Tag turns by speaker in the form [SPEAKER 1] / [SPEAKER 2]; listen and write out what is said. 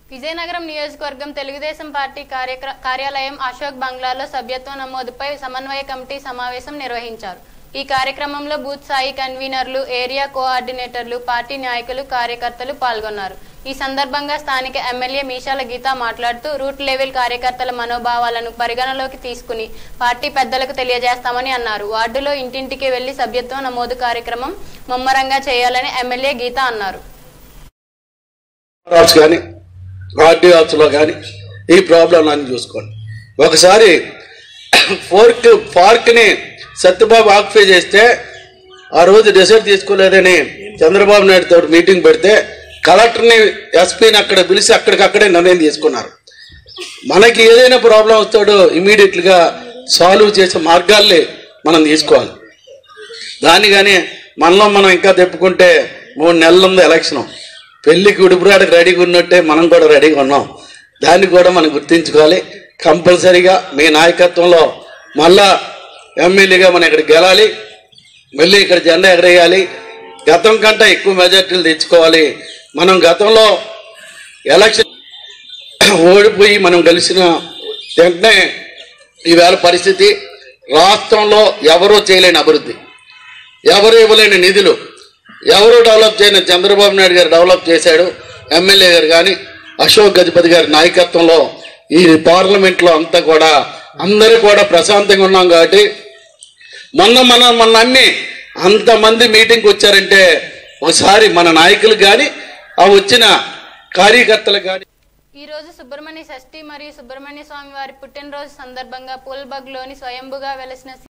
[SPEAKER 1] విజయనగరం నియోజకవర్గం తెలుగుదేశం పార్టీ కార్యక్ర- కార్యాలయం అశోక్ బంగ్లాలో సభ్యత్వ నమోదుపై సమన్వయ కమిటీ సమావేశం నిర్వహించారు ఈ కార్యక్రమంలో బూత్ స్థాయి కన్వీనర్లు ఏరియా కోఆర్డినేటర్లు పార్టీ నాయకులు కార్యకర్తలు పాల్గొన్నారు ఈ సందర్భంగా స్థానిక ఎమ్మెల్యే మీషాల గీత మాట్లాడుతూ రూట్ లెవెల్ కార్యకర్తల మనోభావాలను పరిగణలోకి తీసుకుని పార్టీ పెద్దలకు తెలియజేస్తామని అన్నారు వార్డులో ఇంటింటికి వెళ్లి సభ్యత్వ నమోదు కార్యక్రమం ముమ్మరంగా చేయాలని ఎమ్మెల్యే గీత అన్నారు
[SPEAKER 2] ఆఫ్స్ కానీ ఆర్డీ ఆఫ్స్లో కానీ ఈ ప్రాబ్లం అన్ని చూసుకోండి ఒకసారి ఫోర్క్ పార్క్ని సత్యబాబు ఆక్యుపై చేస్తే ఆ రోజు డిసైడ్ తీసుకోలేదని చంద్రబాబు నాయుడు తోటి మీటింగ్ పెడితే కలెక్టర్ని ఎస్పీని అక్కడ పిలిచి అక్కడికక్కడే నిర్ణయం తీసుకున్నారు మనకి ఏదైనా ప్రాబ్లం వస్తాడో ఇమీడియట్గా సాల్వ్ చేసే మార్గాల్ని మనం తీసుకోవాలి దాన్ని కానీ మనలో మనం ఇంకా తెప్పుకుంటే మూడు నెలల ఉంది ఎలక్షన్ పెళ్లికి ఉడుపురాడకి రెడీగా ఉన్నట్టే మనం కూడా రెడీగా ఉన్నాం దాన్ని కూడా మనం గుర్తించుకోవాలి కంపల్సరీగా మీ నాయకత్వంలో మళ్ళా ఎమ్మెల్యేగా మనం ఇక్కడ గెలాలి మళ్ళీ ఇక్కడ జెండా ఎగరేయాలి గతం కంటే ఎక్కువ మెజార్టీలు తెచ్చుకోవాలి మనం గతంలో ఎలక్షన్ ఓడిపోయి మనం కలిసిన వెంటనే ఈవేళ పరిస్థితి రాష్ట్రంలో ఎవరూ చేయలేని అభివృద్ధి ఎవరు ఇవ్వలేని నిధులు ఎవరు డెవలప్ చేయని చంద్రబాబు నాయుడు గారు డెవలప్ చేశాడు ఎమ్మెల్యే గారు కానీ అశోక్ గజపతి గారి నాయకత్వంలో ఈ పార్లమెంట్లో అంతా కూడా అందరూ కూడా ప్రశాంతంగా ఉన్నాం కాబట్టి మొన్న మన మొన్న అన్ని అంతమంది మీటింగ్కి వచ్చారంటే ఒకసారి మన నాయకులు కానీ ఆ వచ్చిన కార్యకర్తలు కానీ
[SPEAKER 1] ఈ రోజు సుబ్రహ్మణ్య షష్ఠి మరియు సుబ్రహ్మణ్య స్వామి వారి పుట్టినరోజు సందర్భంగా పూల్బగ్ లోని స్వయంభుగా వెలసిన